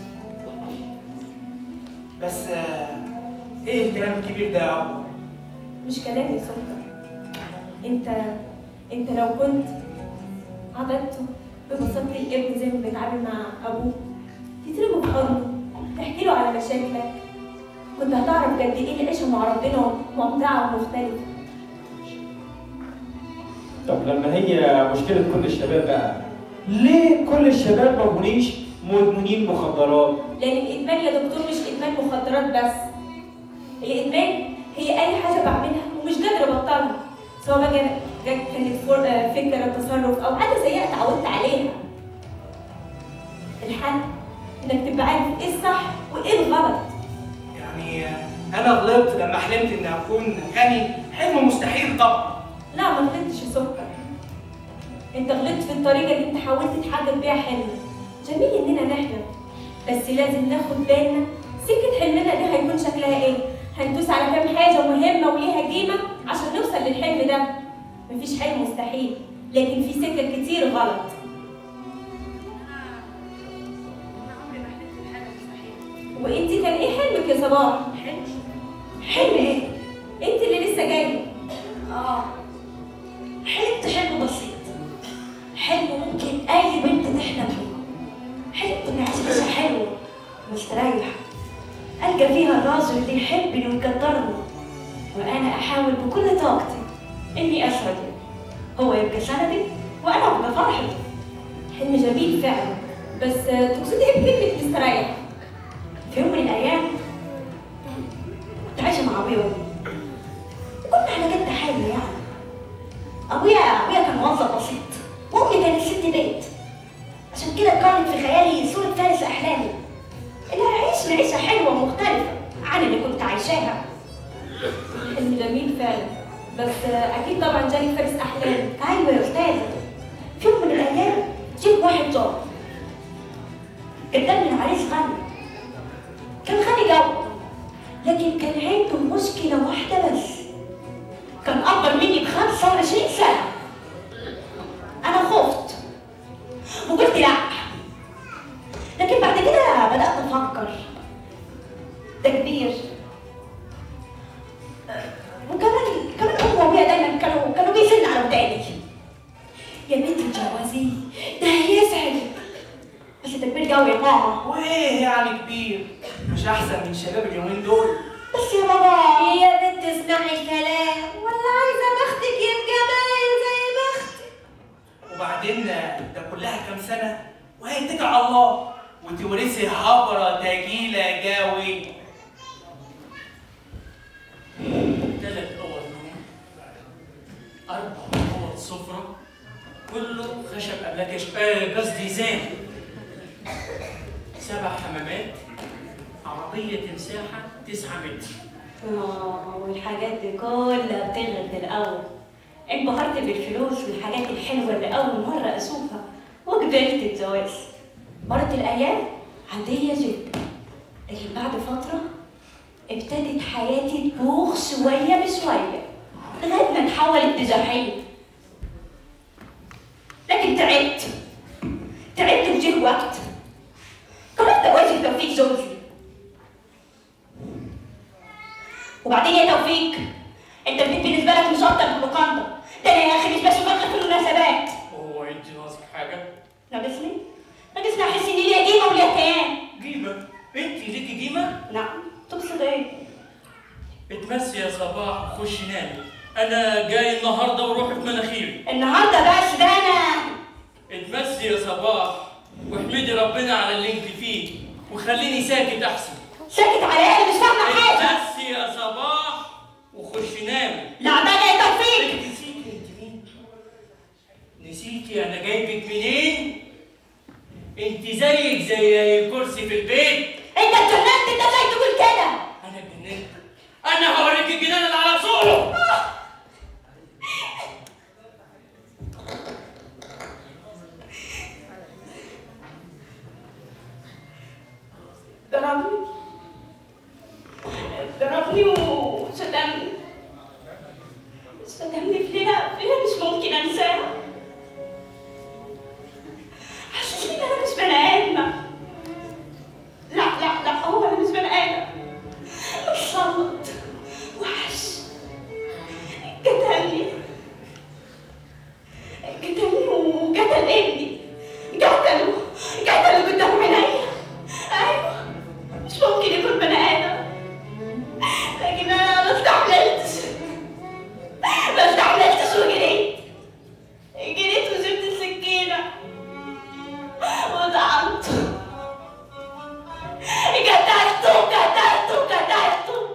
بس آه، ايه الكلام الكبير ده يا ابو مش كلام يا سلطان انت انت لو كنت عبدته ببساطة الابن زي ما بيتعامل مع ابوه تترمه في حضنه تحكي له على مشاكلك كنت هتعرف قد ايه العيشة مع ربنا ممتعة ومختلفة طب لما هي مشكلة كل الشباب بقى ليه كل الشباب ما بقونيش مدمنين مخدرات؟ لان الادمان يا دكتور مش ادمان مخدرات بس الادمان هي اي حاجه بعملها ومش قادره ابطلها سواء بقى كانت كانت فر- آه، فكره تصرف او عاده سيئه اتعودت عليها الحل انك تبقى عارف ايه الصح وايه الغلط يعني آه، انا غلطت لما حلمت اني اكون غني حلم مستحيل طبعا لا ما غلطتش يا سكر انت غلطت في الطريقه اللي انت حاولت تحقق بيها حلمك جميل اننا نحلم بس لازم ناخد بالنا سكه حلمنا دي هيكون شكلها ايه هندوس على كام حاجه مهمه وليها قيمه عشان نوصل للحلم ده مفيش حلم مستحيل لكن في سكك كتير غلط انا عمري ما حلمت بحاجه مستحيله وانت كان ايه حلمك يا صباح حلم حلم ايه؟ انت اللي لسه جايه اه حلمت حلم بسيط حلم ممكن اي بنت تحلم بيه حلمت اني عايشه عيشه حلوه مستريحه القى فيها الراجل اللي يحبني ويقدرني وانا احاول بكل طاقتي اني اسعده هو يبقى سندي وانا ابقى فرحتي حلم جميل فعلا بس آه، تقصدي ايه بكلمه مستريح في يوم من الايام كنت عايشه مع ابويا وامي وكنا على جد حالي يعني ابويا ابويا كان موظف بسيط وامي كانت ست بيت عشان كده كانت في خيالي صوره فارس احلامي اللي هيعيش عيشه حلوه ومختلفه عن اللي كنت عايشاها حلم جميل فعلا بس آه، اكيد طبعا جالك فارس احلامك ايوه يا استاذه في يوم من الايام جيب واحد ظابط قدام من عريس غني كان غني جو لكن كان عنده مشكلة واحدة بس كان أكبر مني ب 25 سنة أنا خفت وقلت لأ لكن بعد كده بدأت أفكر ده كبير وكمان كمان هو وابويا دايما كانوا كانوا بيزن على وداني يا بنتي اتجوزيه ده هيزعل بس ده كبير قوي يا ماما وايه يعني كبير مش احسن من شباب اليومين دول بس يا بابا يا بنت اسمعي الكلام ولا عايزه بختك يبقى باين زي بختك وبعدين ده كلها كام سنه وهيتكل على الله وتورثي هبره تجيله جاوي ثلاث اوض نوم اربع اوض سفره كله خشب ابلكش آه، قصدي زين سبع حمامات عربيه مساحه 9 متر آه والحاجات دي كلها بتغرق الأول انبهرت بالفلوس والحاجات الحلوة اللي أول مرة أشوفها وقبلت الجواز مرت الأيام عادية جدا لكن بعد فترة ابتدت حياتي تبوخ شوية بشوية لغاية ما اتحولت لجحيم لكن تعبت تعبت وجه وقت قررت أواجه توفيق زوجي وبعدين يا توفيق انت البيت بالنسبه لك مش اكتر من لوكاندا ده انا يا اخي مش بشوفك غير في المناسبات هو انت ناقصك حاجه؟ ناقصني ناقصني احس ان ليا قيمه وليا كيان قيمه انت ليكي قيمه؟ نعم تقصد ايه اتمسي يا صباح خش نامي انا جاي النهارده وروحي في مناخيري النهارده بس ده انا اتمسي يا صباح واحمدي ربنا على اللي انت فيه وخليني ساكت احسن ساكت على ايه مش فاهمه حاجه اتمسي يا صباح وخش نامي لا بقى يا توفيق انت نسيتي انت مين؟ نسيتي انا جايبك منين؟ انت زيك زي اي كرسي في البيت انت اتجننت انت ازاي تقول كده انا اتجننت انا هوريك الجنان اللي على صوله ضربني ضربني وشتمني شتمني في ليلة في ليلة مش ممكن انساها حسسني ان انا مش بني ادمة لا لا لا هو انا مش بني ادم اتسلط وحش قتلني قتلني وقتل ابني قتله قتله قدام عينيا ايوه مش ممكن يكون بني ادم لكن انا ما استحملتش ما استحملتش وجريت جريت وجبت السكينه وطعنت قتلته قتلته قتلته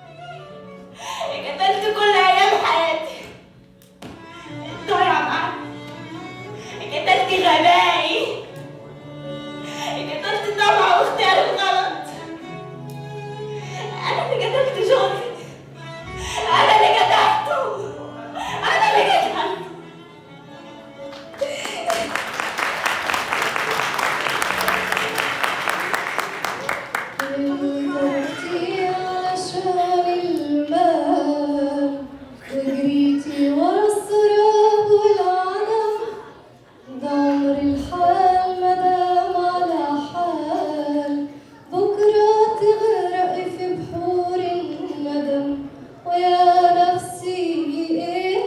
قتلت كل ايام حياتي ضايعه معاه قتلت غبائي قتلت الطمع واختيار الغلط انا اللي قتلت جوزي انا اللي قتلته انا اللي قتلته انتي عشان المال وجريتي ورا السراب والعدم ده عمر الحال مدام على حال بكرة تغرقي في بحور الندم ويا نفسي ايه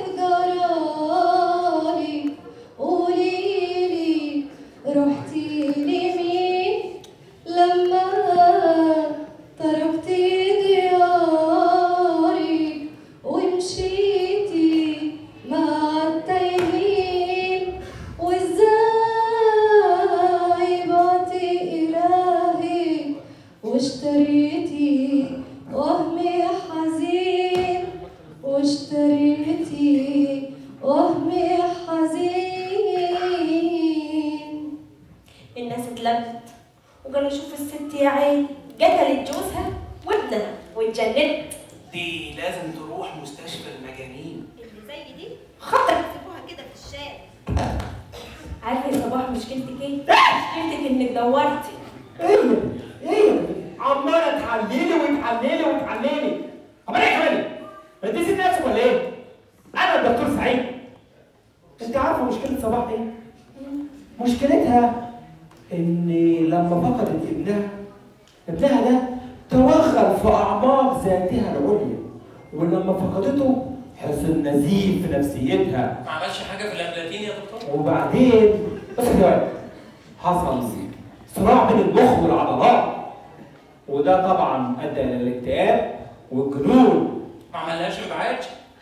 جرالي قوليلي رحتي لمين لما تركتي دياري ومشيتي مع التايهين وازاي بعتي إلهي واشتريتي وهمي حزين واشتريتي وهمي حزين الناس اتلمت وقالوا شوف الست يا عيني قتلت جوزها وابنها واتجننت دي لازم تروح مستشفى المجانين اللي زي دي خطر سيبوها كده في الشارع عارفه يا صباح مشكلتك ايه؟ مشكلتك انك دورتي ايه ايه عماله تحللي وتحللي وتحللي امال ايه كمان؟ انت نسيت نفسك ولا ايه؟ انا الدكتور سعيد انت عارفه مشكله صباح ايه؟ مشكلتها ان لما فقدت ابنها ابنها ده توغل في اعماق ذاتها العليا ولما فقدته حصل نزيف في نفسيتها ما عملش حاجه في الافلاتين يا دكتور وبعدين بس كده حصل صراع بين المخ والعضلات وده طبعا ادى الى الاكتئاب والجنون ما عملهاش ابعاد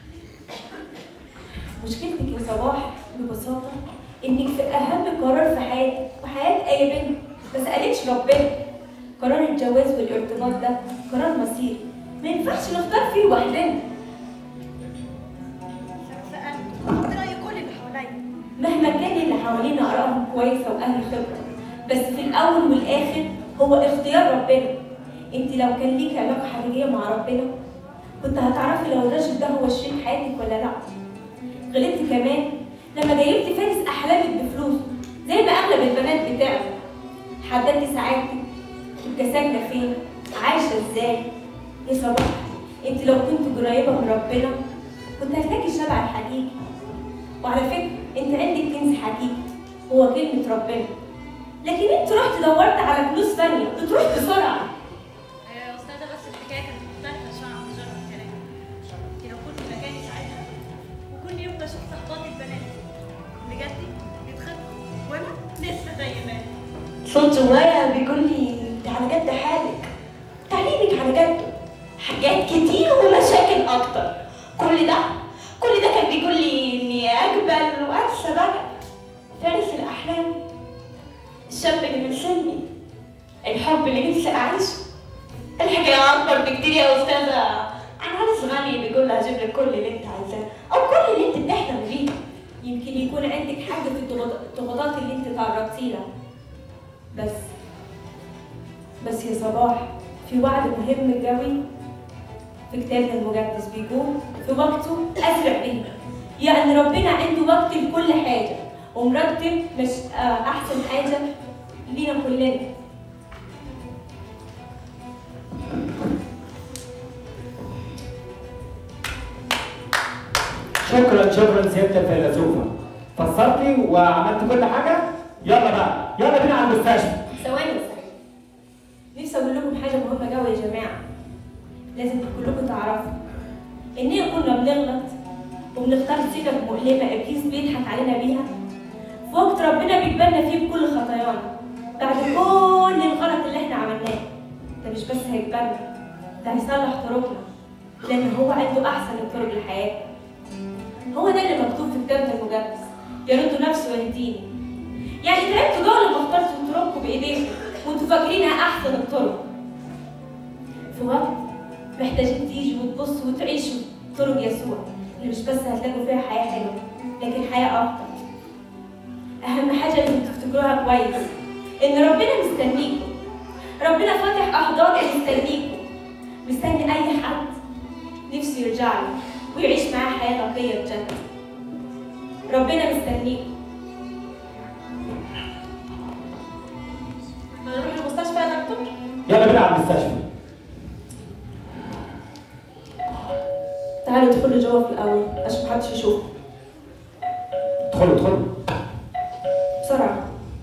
مشكلتك يا صباح ببساطة إنك في أهم قرار في حياتك وحياة أي بنت ما سألتش ربنا قرار الجواز والارتباط ده قرار مصيري ما ينفعش نختار فيه وحدنا سألت خدت رأي كل اللي حواليا مهما كان اللي حوالينا آرائهم كويسة وأهل خبرة بس في الأول والآخر هو اختيار ربنا أنت لو كان ليك علاقة حقيقية مع ربنا كنت هتعرفي لو الراجل ده هو شريك حياتك ولا لأ غلطت كمان لما جايبتي فارس أحلامك بفلوس زي ما أغلب البنات بتعمل حددتي سعادتك تبقى ساكنة فين عايشة ازاي يا صباح انت لو كنت قريبة من ربنا كنت هتلاقي الشبع الحقيقي وعلى فكرة انت عندك كنز حقيقي هو كلمة ربنا لكن انت رحت دورت على فلوس ثانية بتروح بسرعة يا أستاذة بس الحكاية كانت مختلفة شوية عن مجرد كلام انت لو كنت مكاني ساعتها وكل يوم بشوف صحبات البنات بجد بيتخطبوا وانا لسه زي ما أنا. صوت جوايا بيقول لي انت على جد حالك تعليمك على جد حاجات كتير ومشاكل اكتر كل ده كل ده كان بيقول لي اني اجبل وانسى بقى فارس الاحلام الشاب اللي من سني الحب اللي نفسي اعيشه الحكايه اكبر بكتير يا استاذه عن عرس غني بيقول لها اجيب لك كل اللي انت عايزاه او كل اللي انت بتحلم بيه يمكن يكون عندك حاجة في الضغط- الضغوطات اللي انت تعرضتي لها بس بس يا صباح في وعد مهم قوي في كتابنا المقدس بيقول في وقته أسرع به يعني ربنا عنده وقت لكل حاجة ومرتب مش آه، أحسن حاجة لينا كلنا شكرا شكرا سياده الفيلسوفه فسرتي وعملت كل حاجه يلا بقى يلا بينا على المستشفى ثواني يا سعيد نفسي اقول لكم حاجه مهمه قوي يا جماعه لازم كلكم تعرفوا اننا كنا بنغلط وبنختار سكك مؤلمه ابليس بيضحك علينا بيها في وقت ربنا بيقبلنا فيه بكل خطايانا بعد كل الغلط اللي احنا عملناه ده مش بس هيقبلنا ده هيصلح طرقنا لان هو عنده احسن الطرق لحياتنا هو ده اللي مكتوب في كتابنا المقدس يرد نفسه ويهديني يعني تعبتوا دول لما اخترتوا طرقكم بايديكم وانتوا فاكرينها احسن الطرق في وقت محتاجين تيجوا وتبصوا وتعيشوا طرق يسوع اللي مش بس هتلاقوا فيها حياه حلوه لكن حياه افضل اهم حاجه لازم تفتكروها كويس ان ربنا مستنيكم ربنا فاتح احضانه مستنيكم مستني اي حد نفسه يرجع له ويعيش معاه حياه نقيه بجد ربنا مستنيكم نروح المستشفى يا دكتور يلا بينا على المستشفى تعالوا ادخلوا جوه في الاول عشان محدش يشوف ادخلوا ادخلوا بسرعه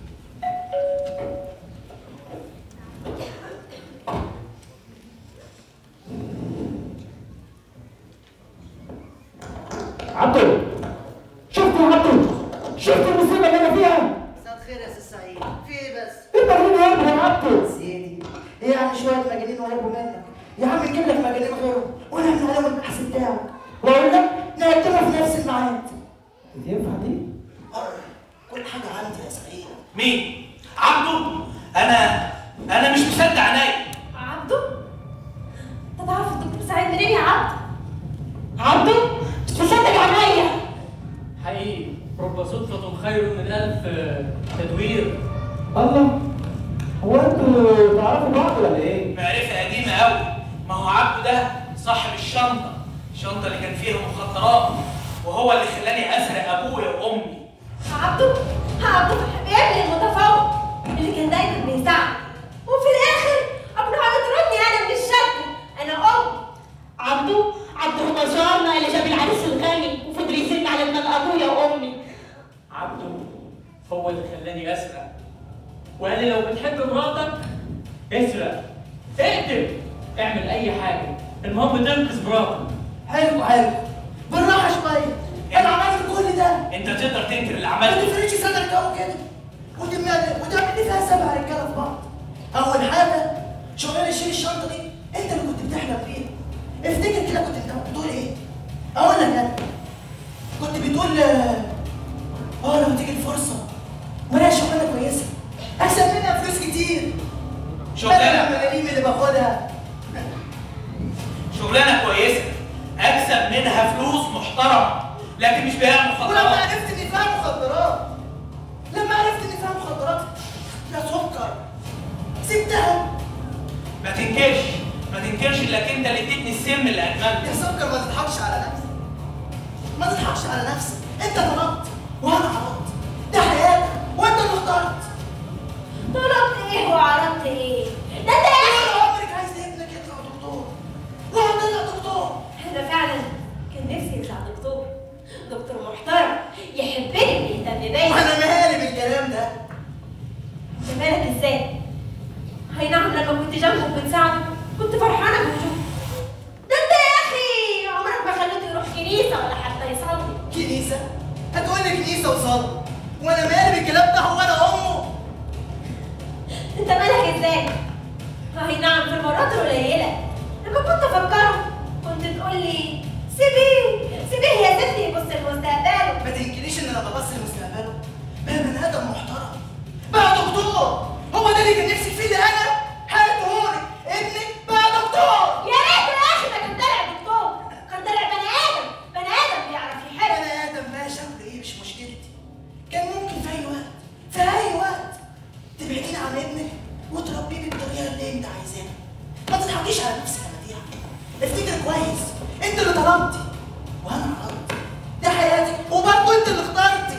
عبدو شفت يا عبدو شفت المصيبه اللي انا فيها مساء الخير يا سي سعيد في ايه بس انت مين يا ابني يا عبدو سيدي ايه يعني شويه مجانين وهربوا منك يا عم نجيب لك مجانين غيرهم ونعمل عليهم البحث بتاعك واقول لك نقدمها في نفس الميعاد انت ينفع دي؟ كل حاجه عندي يا سعيد مين؟ عبده؟ انا انا مش مصدق عينيا عبده انت تعرف الدكتور سعيد منين يا عبده عبده مش مصدق عينيا حقيقي رب صدفة خير من ألف آه، تدوير الله هو انتوا تعرفوا بعض ولا ايه؟ معرفة قديمة قوي ما هو عبده ده صاحب الشنطة الشنطة اللي كان فيها مخدرات وهو اللي خلاني أسرق أبويا وأمي عبده عبده ابني المتفوق اللي كان دايما بيساعد وفي الاخر ابن على طردني انا من اعمل اي حاجه المهم تنقذ مراتك حلو حلو بالراحه شويه انا عملت كل ده انت تقدر تنكر اللي ما عملته تفرقش صدرك قوي كده وتعمل وتعمل لي فيها سبع رجاله في بعض اول حاجه شغلانه شيل الشنطه دي انت اللي كنت بتحلم بيها افتكر كده كنت انت بتقول ايه اقول لك انا كنت بتقول اه آه، لو تيجي الفرصه ولا شغلانه كويسه اكسب منها فلوس كتير بدل شغلانه الملاليم اللي باخدها شغلانه كويسه اكسب منها فلوس محترمه لكن مش بيع ولما مخدرات عرفت اني فيها مخدرات لما عرفت اني فيها مخدرات يا سكر سبتها ما تنكرش ما تنكرش انك انت اللي اديتني السم اللي ادمنته يا سكر ما تضحكش على نفسك ما تضحكش على نفسك انت طلبت وانا عرضت ده حياتك وانت اللي اخترت طلبت ايه وعرضت ايه؟ ده انت يا اخي طول عمرك عايز ابنك يطلع دكتور وهطلع دكتور انا فعلا كان نفسي يطلع دكتور دكتور محترم يحبني ويهتم بيا وانا مالي بالكلام ده انت مالك ازاي؟ هي نعم لما كنت جنبه وبتساعده كنت فرحانه بوجوده ده انت يا اخي عمرك ما خليته يروح كنيسه ولا حتى يصلي كنيسه هتقول لي كنيسه وصلي وانا مالي بالكلام ده هو انا امه انت مالك ازاي؟ هي نعم في المرات القليله لما كنت افكره كنت تقول لي سيبيه سيبيه يا ستي يبص لمستقبله ما تنكريش ان انا ببص لمستقبله بقى بني ادم محترم بقى دكتور هو ده اللي كان نفسي فيه اللي انا هاتهولي ابنك بقى دكتور يا ريت يا اخي ما كان طلع دكتور كان طلع بني ادم بني ادم بيعرف يحب بني ادم ماشي اعمل ايه مش مشكلتي كان ممكن في اي وقت في اي وقت تبعدين عن ابنك وتربيه بالطريقه اللي انت عايزاها ما تضحكيش على نفسك يا مديحه افتكر كويس انت اللي طلبتي وانا عرضت دي حياتك وبرضه انت اللي اخترتي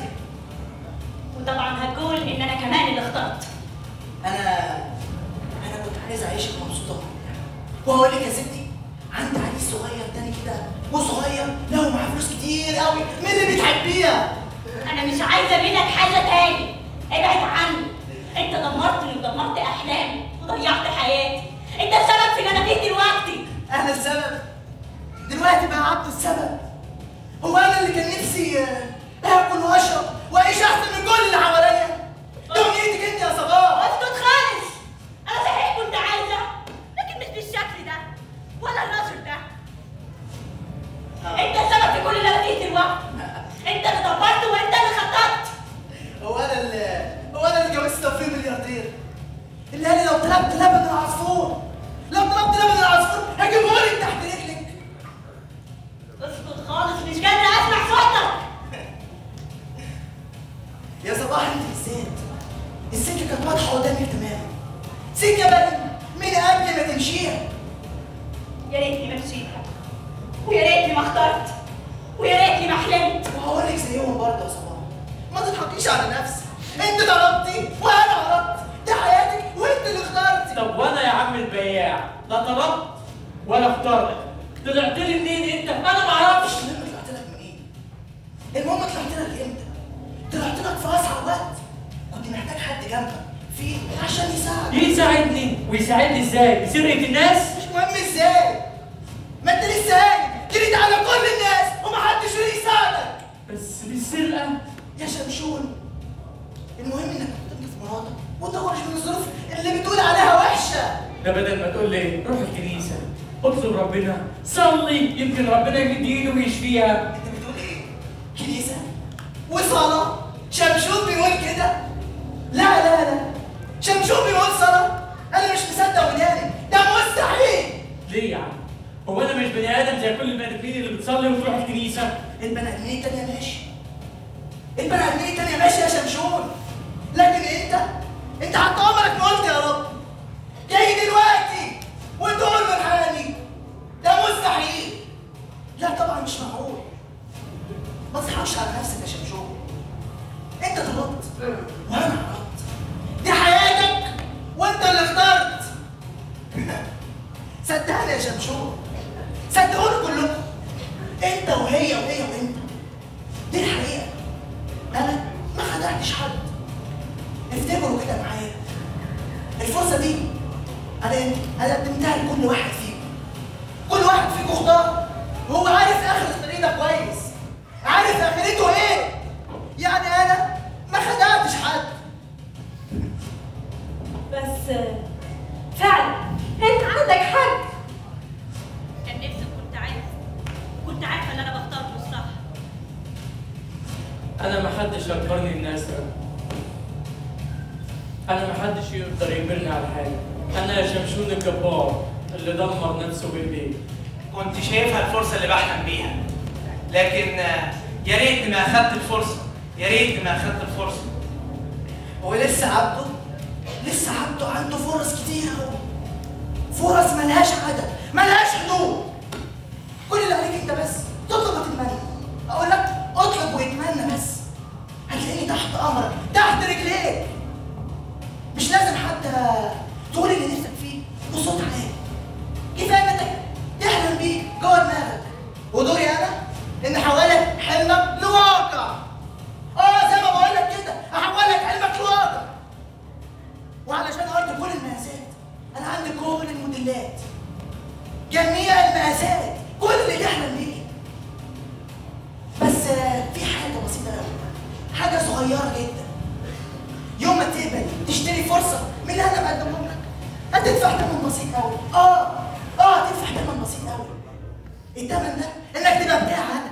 وطبعا هتقول ان انا كمان اللي اخترت انا انا كنت عايز اعيشك مبسوطه واقول لك يا ستي عندي عريس صغير تاني كده وصغير له معاه فلوس كتير قوي من اللي بتحبيها انا مش عايزه منك حاجه تاني ابعد عني انت دمرتني ودمرت احلامي وضيعت حياتي انت السبب في اللي انا فيه دلوقتي انا السبب دلوقتي بقى عبد السبب هو انا اللي كان نفسي آه، اكل واشرب واعيش احسن من كل اللي حواليا دنيتك انت يا صباح اسكت خالص انا صحيح كنت عايزه لكن مش بالشكل ده ولا الرجل ده انت السبب في كل اللي انا فيه دلوقتي انت اللي دبرت وانت اللي خططت هو انا اللي هو انا اللي جوزت تفريغ ملياردير اللي قال لي لو طلبت لبن العصفور لو طلبت لبن العصفور هجيبه لك تحت رجلك اسكت خالص مش قادره اسمع صوتك يا صباح انت بالذات السكه كانت واضحه قدامك تماما سكه بقى من قبل ما تمشيها يا ريتني ما مشيتها ويا ريتني ما اخترت ويا ريتني ما حلمت وهقول لك زيهم برضه يا صباح ما تضحكيش على نفسك انت طلبتي وانا عرضت دي حياتك وانت اللي اخترتي طب وانا يا عم البياع لا طلبت ولا اخترت طلعت لي منين انت انا ما اعرفش مش مهم طلعت لك منين المهم طلعت لك امتى طلعت لك في اسرع وقت كنت محتاج حد جنبك فيه عشان يساعدك يساعدني ويساعدني ازاي بسرقه الناس مش مهم ازاي ما انت لسه قايل جريت على كل الناس ومحدش راضي يساعدك بس بالسرقه يا شمشون المهم انك تنقذ مراتك وتخرج من الظروف اللي بتقول عليها وحشه ده بدل ما تقول لي روح الكنيسه اطلب ربنا صلي يمكن ربنا يمد ايده ويشفيها انت بتقول ايه؟ كنيسه وصلاه شمشون بيقول كده لا لا لا شمشون بيقول صلاه انا مش مصدق وداني ده مستحيل ليه يا عم هو انا مش بني ادم زي كل البني ادمين اللي بتصلي وتروح الكنيسه البني ادمين التانية ماشي البني ادمين التانية ماشي يا شمشون لكن انت انت حتى عمرك ما قلت يا رب جاي دلوقتي وتقول من حالي ده مستحيل لا طبعا مش معقول ما تضحكش على نفسك يا شمشون انت طلبت وانا عرضت دي حياتك وانت اللي اخترت صدقني يا شمشون صدقوني كلكم انت وهي وهي وانت دي الحقيقه انا ما خدعتش حد افتكروا كده معايا الفرصه دي انا انا قدمتها لكل واحد فيكم محدش اجبرني اني اسرق انا محدش يقدر يجبرني على حاجه انا يا شمشون الجبار اللي دمر نفسه بايديه كنت شايفها الفرصة اللي بحلم بيها لكن آه، يا ريتني ما أخدت الفرصة يا ريتني ما أخدت الفرصة ولسه عبده لسه عبده عنده فرص كتير قوي فرص ملهاش عدد ملهاش حدود كل اللي عليك انت بس تطلب وتتمنى اقول لك اطلب واتمنى بس هتلاقيني تحت امرك تحت رجليك مش لازم حتى تقول اللي نفسك فيه بصوت عالي كفايه انك تحلم بيه جوه دماغك ودوري انا ان احولك حلمك لواقع اه زي ما بقول لك كده احولك حلمك لواقع وعلشان ارض كل المقاسات انا عندي كل الموديلات جميع المقاسات كل اللي تحلم بيه بس آه، في حاجه بسيطه قوي حاجه صغيره جدا يوم ما تقبل تشتري فرصه من اللي انا بقدمهم لك هتدفع ثمن بسيط قوي اه اه هتدفع ثمن بسيط قوي الثمن ده انك تبقى بتاعك